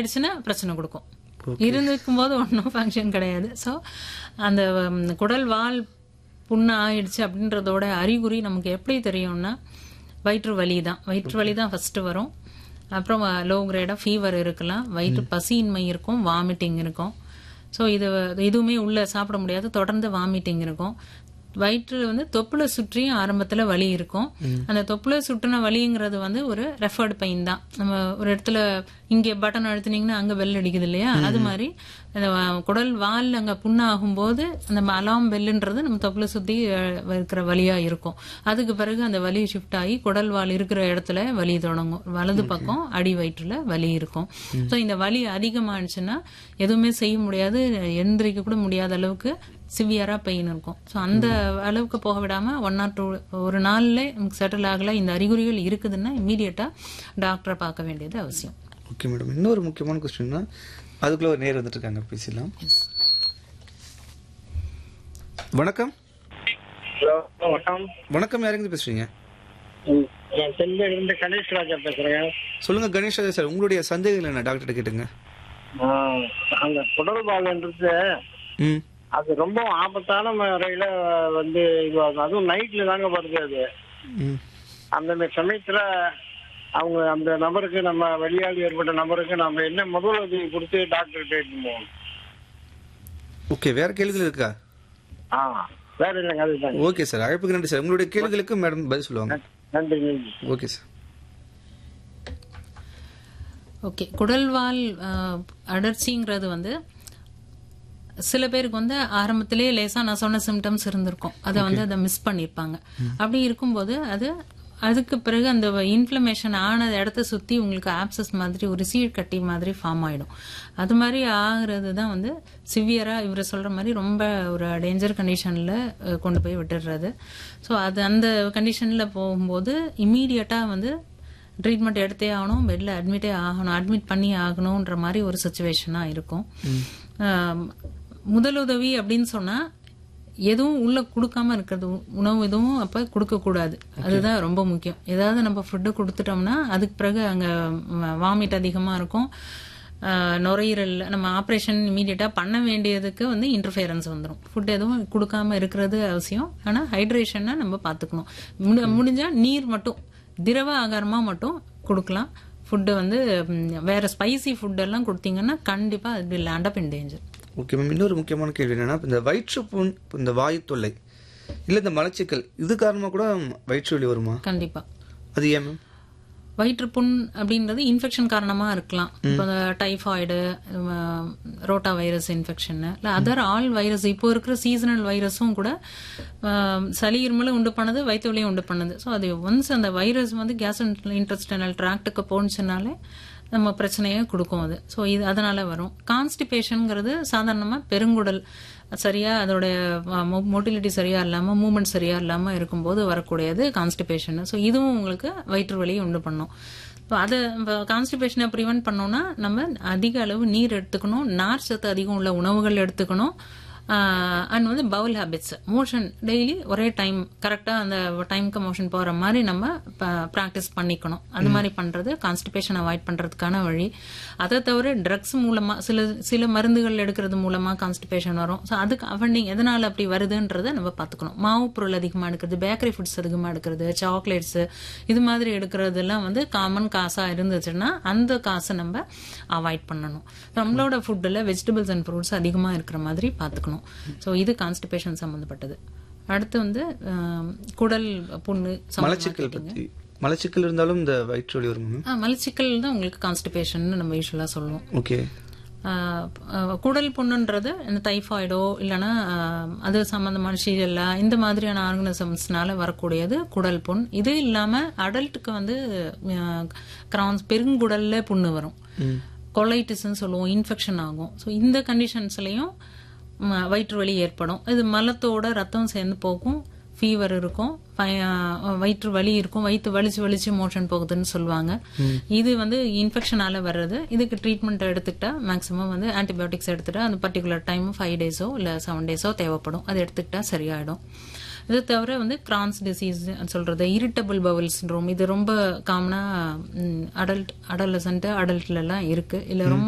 ஆயிடுச்சுன்னா பிரச்சனை கொடுக்கும் இருந்திருக்கும் போது ஒன்றும் ஃபங்க்ஷன் கிடையாது ஸோ அந்த ம், குடல் வால் புண்ணு ஆயிடுச்சு அப்படின்றதோட அறிகுறி நமக்கு எப்படி தெரியும்னா வயிற்று வலி தான் வயிற்று வலி தான் ஃபர்ஸ்ட் வரும் அப்புறம் லோ கிரேடா ஃபீவர் இருக்கலாம் வயிற்று பசியின்மை இருக்கும் வாமிட்டிங் இருக்கும் ஸோ இது எதுவுமே உள்ள சாப்பிட முடியாது தொடர்ந்து வாமிட்டிங் இருக்கும் வயிற்று வந்து தொப்புளை சுற்றியும் ஆரம்பத்துல வலி இருக்கும் அந்த தொப்புளை சுற்றின வலிங்கிறது வந்து ஒரு ரெஃபர்டு பெயின் தான் நம்ம ஒரு இடத்துல இங்க பட்டன் அழுத்துனீங்கன்னா அங்க பெல் அடிக்குது இல்லையா அது மாதிரி அந்த வ- குடல் வால் அங்க புண்ணாகும் போது அந்த அலாம் பெல்லுன்றது நம்ம தொப்புளை சுத்தி அஹ், இருக்கிற வலியா இருக்கும் அதுக்கு பிறகு அந்த வலி ஷிஃப்ட் ஆகி குடல் வால் இருக்கிற இடத்துல வலி தொடங்கும் வலது பக்கம் அடி வயிற்றுல வலி இருக்கும் ஸோ இந்த வலி அதிகமானுச்சுன்னா எதுவுமே செய்ய முடியாது எந்திரிக்க கூட முடியாத அளவுக்கு சிவியரா பெயின் இருக்கும் ஸோ அந்த அளவுக்கு போக விடாம ஒன் ஆர் டூ ஒரு நாள்ல நமக்கு செட்டில் ஆகல இந்த அறிகுறிகள் இருக்குதுன்னா இம்மீடியட்டா டாக்டரை பார்க்க வேண்டியது அவசியம் ஓகே மேடம் இன்னொரு முக்கியமான கொஸ்டின்னா அதுக்குள்ள ஒரு நேர் வந்துட்டு இருக்காங்க பேசலாம் வணக்கம் ஹலோ வணக்கம் வணக்கம் யாருங்க பேசுறீங்க ம், நான் செல்லில் இருந்து கணேஷ் ராஜா பேசுறேன் சொல்லுங்க கணேஷ் ராஜா சார் உங்களுடைய சந்தேகங்கள் என்ன டாக்டர் கேட்டுங்க ஆ, அந்த குடல் பால்ன்றது ம் அது ரொம்ப ஆபத்தான முறையில வந்து இதுவாகும் அதுவும் நைட்ல தாங்க வருது அது ம் அந்த மாதிரி சமயத்துல அவங்க அந்த நபருக்கு நம்ம வெளியால் ஏற்பட்ட நபருக்கு நம்ம என்ன முதல் உதவி கொடுத்து டாக்டர் ட்ரீட்மெண்ட் போகணும் ஓகே வேற கேள்விகள் இருக்கா ஆ வேற இல்லைங்க அதுதாங்க ஓகே சார் அழைப்புக்கு நன்றி சார் உங்களுடைய கேள்விகளுக்கு மேடம் பதில் சொல்லுவாங்க நன்றி நன்றி ஓகே சார் ஓகே குடல்வால் அஹ், அடர்ச்சிங்கிறது வந்து சில பேருக்கு வந்து ஆரம்பத்திலே லேசா நான் சொன்ன சிம்டம்ஸ் இருந்திருக்கும் அதை வந்து அதை மிஸ் பண்ணியிருப்பாங்க அப்படி இருக்கும்போது அது அதுக்கு பிறகு அந்த இன்ஃப்ளமேஷன் ஆன இடத்த சுத்தி உங்களுக்கு ஆப்சஸ் மாதிரி ஒரு சீழ் கட்டி மாதிரி ஃபார்ம் ஆயிடும் அது மாதிரி ஆகுறது தான் வந்து சிவியரா இவர் சொல்ற மாதிரி ரொம்ப ஒரு டேஞ்சர் கண்டிஷன்ல கொண்டு போய் விட்டுடுறது ஸோ அது அந்த கண்டிஷன்ல போகும்போது இம்மீடியட்டா வந்து ட்ரீட்மெண்ட் எடுத்தே ஆகணும் பெட்ல அட்மிட்டே ஆகணும் அட்மிட் பண்ணி ஆகணுன்ற மாதிரி ஒரு சுச்சுவேஷனா இருக்கும் ஆம், முதலுதவி அப்படின்னு சொன்னா எதுவும் உள்ள கொடுக்காம இருக்கிறது உ- உணவு எதுவும் அப்ப கொடுக்க கூடாது அதுதான் ரொம்ப முக்கியம் ஏதாவது நம்ம ஃபுட்டு கொடுத்துட்டோம்னா அதுக்கு பிறகு அங்க வாமிட் அதிகமா இருக்கும் ஆஹ், நுரையீரல் நம்ம ஆப்ரேஷன் இமீடியட்டா பண்ண வேண்டியதுக்கு வந்து இன்டர்ஃபியரன்ஸ் வந்துடும் ஃபுட் எதுவும் கொடுக்காம இருக்கிறது அவசியம் ஆனா ஹைட்ரேஷனை நம்ம பார்த்துக்கணும் முடி- முடிஞ்சா நீர் மட்டும் திரவ ஆகாரமா மட்டும் கொடுக்கலாம் ஃபுட்டு வந்து ம், வேற ஸ்பைசி ஃபுட் எல்லாம் கொடுத்தீங்கன்னா கண்டிப்பா அது land up in danger okay ma'am இன்னொரு முக்கியமான கேள்வி என்னன்னா இப்ப இந்த வயிற்று புண் இப்ப இந்த வாயு தொல்லை இல்ல இந்த மலச்சிக்கல் இது காரணமா கூட வயிற்று வலி வருமா கண்டிப்பா அது ஏன் மேம் வயிற்றுப்புண் அப்படின்றது இன்ஃபெக்ஷன் காரணமா இருக்கலாம் இப்போ டைஃபாய்டு ரோட்டா வைரஸ் இன்ஃபெக்ஷன் இல்லை அதர் ஆல் வைரஸ் இப்போ இருக்கிற சீசனல் வைரஸும் கூட ஆஹ், சளி இருமலும் உண்டு பண்ணுது வயிற்று வலியும் உண்டு பண்ணுது ஸோ அது ஒன்ஸ் அந்த வைரஸ் வந்து கேஸ் இன்ட்ரஸ்டனல் ட்ராக்டுக்கு போணுச்சுனாலே நம்ம பிரச்சனையை கொடுக்கும் அது ஸோ இது அதனால வரும் கான்ஸ்டிபேஷனுங்கிறது சாதாரணமாக பெருங்குடல் சரியா அதோட மோட்டிலிட்டி சரியா இல்லாம மூவ்மெண்ட் சரியா இல்லாம இருக்கும்போது வரக்கூடியது கான்ஸ்டிபேஷன் ஸோ இதுவும் உங்களுக்கு வயிற்று வலியை உண்டு பண்ணும் இப்போ அதை கான்ஸ்டிபேஷனை ப்ரிவென்ட் பண்ணோம்னா நம்ம அதிக அளவு நீர் எடுத்துக்கணும் நார் சத்து அதிகம் உள்ள உணவுகள் எடுத்துக்கணும் அண்ட் வந்து பவுல் ஹேபிட்ஸ் மோஷன் டெய்லி ஒரே டைம் கரெக்டாக அந்த டைம்க்கு மோஷன் போகிற மாதிரி நம்ம ப்ராக்டிஸ் பண்ணிக்கணும் அது மாதிரி பண்ணுறது கான்ஸ்டிபேஷன் அவாய்ட் பண்ணுறதுக்கான வழி அதை தவிர ட்ரக்ஸ் மூலமாக சில சில மருந்துகள் எடுக்கிறது மூலமாக கான்ஸ்டிபேஷன் வரும் ஸோ அதுக்கு அவண்டிங் எதனால் அப்படி வருதுன்றதை நம்ம பார்த்துக்கணும் மாவு பொருள் அதிகமாக எடுக்கிறது பேக்கரி ஃபுட்ஸ் அதிகமாக எடுக்கிறது சாக்லேட்ஸு இது மாதிரி எடுக்கிறதெல்லாம் வந்து காமன் காசாக இருந்துச்சுன்னா அந்த காசை நம்ம அவாய்ட் பண்ணணும் நம்மளோட ஃபுட்டில் வெஜிடபிள்ஸ் அண்ட் ஃப்ரூட்ஸ் அதிகமாக இருக்கிற மாதிரி பார்த்துக்கணும் ஸோ இது கான்ஸ்டிபேஷன் சம்மந்தப்பட்டது அடுத்து வந்து ஆம், குடல் புண்ணு சம்மந்தமா மலச்சிக்கல் பத்தி மலச்சிக்கல் இருந்தாலும் இந்த வயிற்று வலி வருமா மேம் ஆ, மலச்சிக்கல் தான் உங்களுக்கு கான்ஸ்டிபேஷன் நம்ம யூஸ்வலாக சொல்லுவோம் ஓகே ஆஹ் ஆஹ் குடல் புண்ணுன்றது இந்த டைஃபாய்டோ இல்லைன்னா ஆஹ் அது சம்பந்தமான ஷீலல்லா இந்த மாதிரியான ஆர்கனிசம்ஸ்னால வரக்கூடியது குடல் புண் இது இல்லாம அடல்ட்டுக்கு வந்து கிரான்ஸ் பெருங்குடல்ல புண்ணு வரும் கொலைட்டிஸ்ன்னு சொல்லுவோம் இன்ஃபெக்ஷன் ஆகும் ஸோ இந்த கண்டிஷன்ஸ்லயும் ம, வயிற்று வலி ஏற்படும் இது மலத்தோட ரத்தம் சேர்ந்து போகும் ஃபீவர் இருக்கும் பய- வயிற்று வலி இருக்கும் வயிற்று வலிச்சு வலிச்சு மோஷன் போகுதுன்னு சொல்லுவாங்க இது வந்து இன்ஃபெக்ஷனால வர்றது இதுக்கு ட்ரீட்மெண்ட் எடுத்துக்கிட்டா மேக்ஸிமம் வந்து ஆன்டிபயோட்டிக்ஸ் எடுத்துட்டா அந்த பர்டிகுலர் டைம் ஃபைவ் டேஸோ இல்லை செவன் டேஸோ தேவைப்படும் அது எடுத்துக்கிட்டா சரியாயிடும் இது தவிர வந்து கிரான்ஸ் டிசீஸ் சொல்றது இரிட்டபிள் பவல் சிண்ட்ரோம் இது ரொம்ப காமனா அடல்ட் அடலசன்ட் அடல்ட்ல எல்லாம் இருக்கு இல்ல ரொம்ப